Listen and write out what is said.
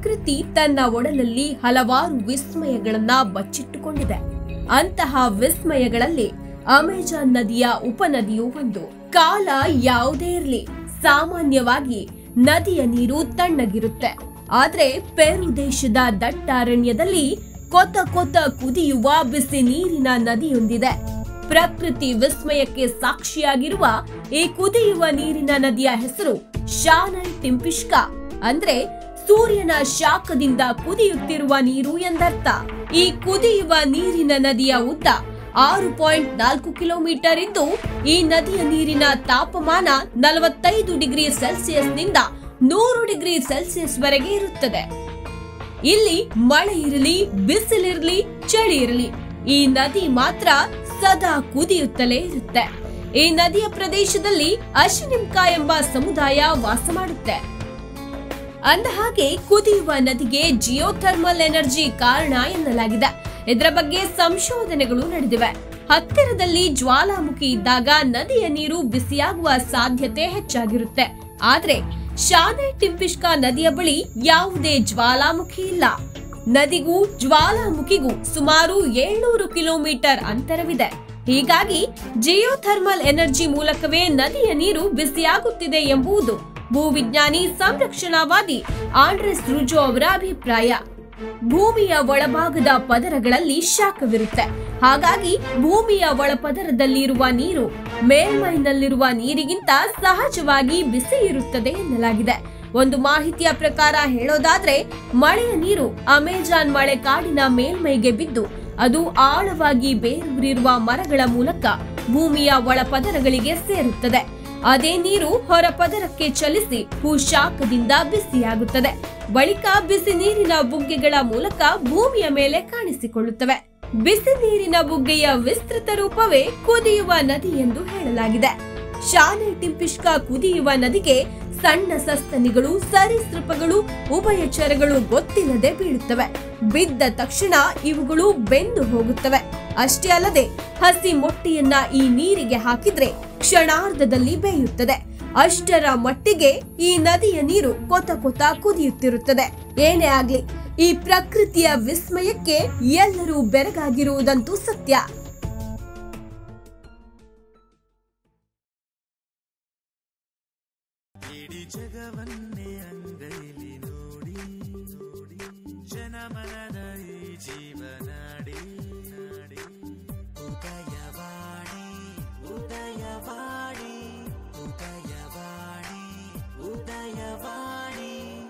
ಪ್ರಕೃತಿ ತನ್ನ ಒಡಲಲ್ಲಿ ಹಲವಾರು ವಿಸ್ಮಯಗಳನ್ನ ಬಚ್ಚಿಟ್ಟುಕೊಂಡಿದೆ ಅಂತಹ ವಿಸ್ಮಯಗಳಲ್ಲಿ ಅಮೆಜಾನ್ ನದಿಯ ಉಪನದಿಯು ಒಂದು ಕಾಲ ಯಾವುದೇ ಇರಲಿ ಸಾಮಾನ್ಯವಾಗಿ ನದಿಯ ನೀರು ತಣ್ಣಗಿರುತ್ತೆ ಆದ್ರೆ ಪೆರು ದೇಶದ ದಟ್ಟಾರಣ್ಯದಲ್ಲಿ ಕೊತ ಕೊತ ಕುದಿಯುವ ಬಿಸಿ ನೀರಿನ ನದಿಯೊಂದಿದೆ ಪ್ರಕೃತಿ ವಿಸ್ಮಯಕ್ಕೆ ಸಾಕ್ಷಿಯಾಗಿರುವ ಈ ಕುದಿಯುವ ನೀರಿನ ನದಿಯ ಹೆಸರು ಶಾನೈ ಟಿಂಪಿಷ್ಕಾ ಅಂದ್ರೆ ಸೂರ್ಯನ ಶಾಖದಿಂದ ಕುದಿಯುತ್ತಿರುವ ನೀರು ಎಂದರ್ಥ ಈ ಕುದಿಯುವ ನೀರಿನ ನದಿಯ ಉದ್ದ ಆರು ಪಾಯಿಂಟ್ ನಾಲ್ಕು ಕಿಲೋಮೀಟರ್ ಇದ್ದು ಈ ನದಿಯ ನೀರಿನ ತಾಪಮಾನ ನಲವತ್ತೈದು ಡಿಗ್ರಿ ಸೆಲ್ಸಿಯಸ್ನಿಂದ ನೂರು ಡಿಗ್ರಿ ಸೆಲ್ಸಿಯಸ್ ವರೆಗೆ ಇರುತ್ತದೆ ಇಲ್ಲಿ ಮಳೆ ಇರಲಿ ಬಿಸಿಲಿರಲಿ ಚಳಿ ಇರಲಿ ಈ ನದಿ ಮಾತ್ರ ಸದಾ ಕುದಿಯುತ್ತಲೇ ಇರುತ್ತೆ ಈ ನದಿಯ ಪ್ರದೇಶದಲ್ಲಿ ಅಶಿನಿಮ್ಕಾ ಎಂಬ ಸಮುದಾಯ ವಾಸ ಮಾಡುತ್ತೆ ಅಂದ ಹಾಗೆ ಕುದಿಯುವ ನದಿಗೆ ಜಿಯೋಥರ್ಮಲ್ ಎನರ್ಜಿ ಕಾರಣ ಎನ್ನಲಾಗಿದೆ ಇದರ ಬಗ್ಗೆ ಸಂಶೋಧನೆಗಳು ನಡೆದಿವೆ ಹತ್ತಿರದಲ್ಲಿ ಜ್ವಾಲಾಮುಖಿ ಇದ್ದಾಗ ನದಿಯ ನೀರು ಬಿಸಿಯಾಗುವ ಸಾಧ್ಯತೆ ಹೆಚ್ಚಾಗಿರುತ್ತೆ ಆದ್ರೆ ಶಾನೆ ಟಿಂಪಿಷ್ಕಾ ನದಿಯ ಬಳಿ ಯಾವುದೇ ಜ್ವಾಲಾಮುಖಿ ಇಲ್ಲ ನದಿಗೂ ಜ್ವಾಲಾಮುಖಿಗೂ ಸುಮಾರು ಏಳ್ನೂರು ಕಿಲೋಮೀಟರ್ ಅಂತರವಿದೆ ಹೀಗಾಗಿ ಜಿಯೋಥರ್ಮಲ್ ಎನರ್ಜಿ ಮೂಲಕವೇ ನದಿಯ ನೀರು ಬಿಸಿಯಾಗುತ್ತಿದೆ ಎಂಬುದು ಭೂವಿಜ್ಞಾನಿ ಸಂರಕ್ಷಣಾವಾದಿ ಆಂಡ್ರೆಸ್ ರುಜೋ ಅವರ ಅಭಿಪ್ರಾಯ ಭೂಮಿಯ ಒಳಭಾಗದ ಪದರಗಳಲ್ಲಿ ಶಾಖವಿರುತ್ತೆ ಹಾಗಾಗಿ ಭೂಮಿಯ ಒಳಪದರದಲ್ಲಿರುವ ನೀರು ಮೇಲ್ಮೈನಲ್ಲಿರುವ ನೀರಿಗಿಂತ ಸಹಜವಾಗಿ ಬಿಸಿ ಇರುತ್ತದೆ ಎನ್ನಲಾಗಿದೆ ಒಂದು ಮಾಹಿತಿಯ ಪ್ರಕಾರ ಹೇಳೋದಾದ್ರೆ ಮಳೆಯ ನೀರು ಅಮೆಜಾನ್ ಮಳೆ ಕಾಡಿನ ಮೇಲ್ಮೈಗೆ ಬಿದ್ದು ಅದು ಆಳವಾಗಿ ಬೇರೂರಿರುವ ಮರಗಳ ಮೂಲಕ ಭೂಮಿಯ ಒಳಪದರಗಳಿಗೆ ಸೇರುತ್ತದೆ ಅದೇ ನೀರು ಹೊರ ಪದರಕ್ಕೆ ಚಲಿಸಿ ಭೂಶಾಖದಿಂದ ಬಿಸಿಯಾಗುತ್ತದೆ ಬಳಿಕ ಬಿಸಿ ನೀರಿನ ಬುಗ್ಗೆಗಳ ಮೂಲಕ ಭೂಮಿಯ ಮೇಲೆ ಕಾಣಿಸಿಕೊಳ್ಳುತ್ತವೆ ಬಿಸಿ ನೀರಿನ ಬುಗ್ಗೆಯ ವಿಸ್ತೃತ ರೂಪವೇ ಕುದಿಯುವ ನದಿ ಎಂದು ಹೇಳಲಾಗಿದೆ ಶಾನೆ ಟಿಂಪಿಷ್ಕಾ ಕುದಿಯುವ ನದಿಗೆ ಸಣ್ಣ ಸಸ್ತನಿಗಳು ಸರೀಸೃಪಗಳು ಉಭಯಚರಗಳು ಗೊತ್ತಿಲ್ಲದೆ ಬೀಳುತ್ತವೆ ಬಿದ್ದ ತಕ್ಷಣ ಇವುಗಳು ಬೆಂದು ಹೋಗುತ್ತವೆ ಅಷ್ಟೇ ಅಲ್ಲದೆ ಹಸಿ ಮೊಟ್ಟೆಯನ್ನ ಈ ನೀರಿಗೆ ಹಾಕಿದ್ರೆ ಕ್ಷಣಾರ್ಧದಲ್ಲಿ ಬೇಯುತ್ತದೆ ಅಷ್ಟರ ಮಟ್ಟಿಗೆ ಈ ನದಿಯ ನೀರು ಕೊತ ಕೊತ ಕುದಿಯುತ್ತಿರುತ್ತದೆ ಏನೇ ಆಗ್ಲಿ ಈ ಪ್ರಕೃತಿಯ ವಿಸ್ಮಯಕ್ಕೆ ಎಲ್ಲರೂ ಬೆರಗಾಗಿರುವುದಂತೂ ಸತ್ಯ ಇಡೀ ಜಗವನ್ನೇ ಅಂಗೈಲಿ ನೋಡಿ ನೋಡಿ ಜನಮನದ ಈ ಜೀವ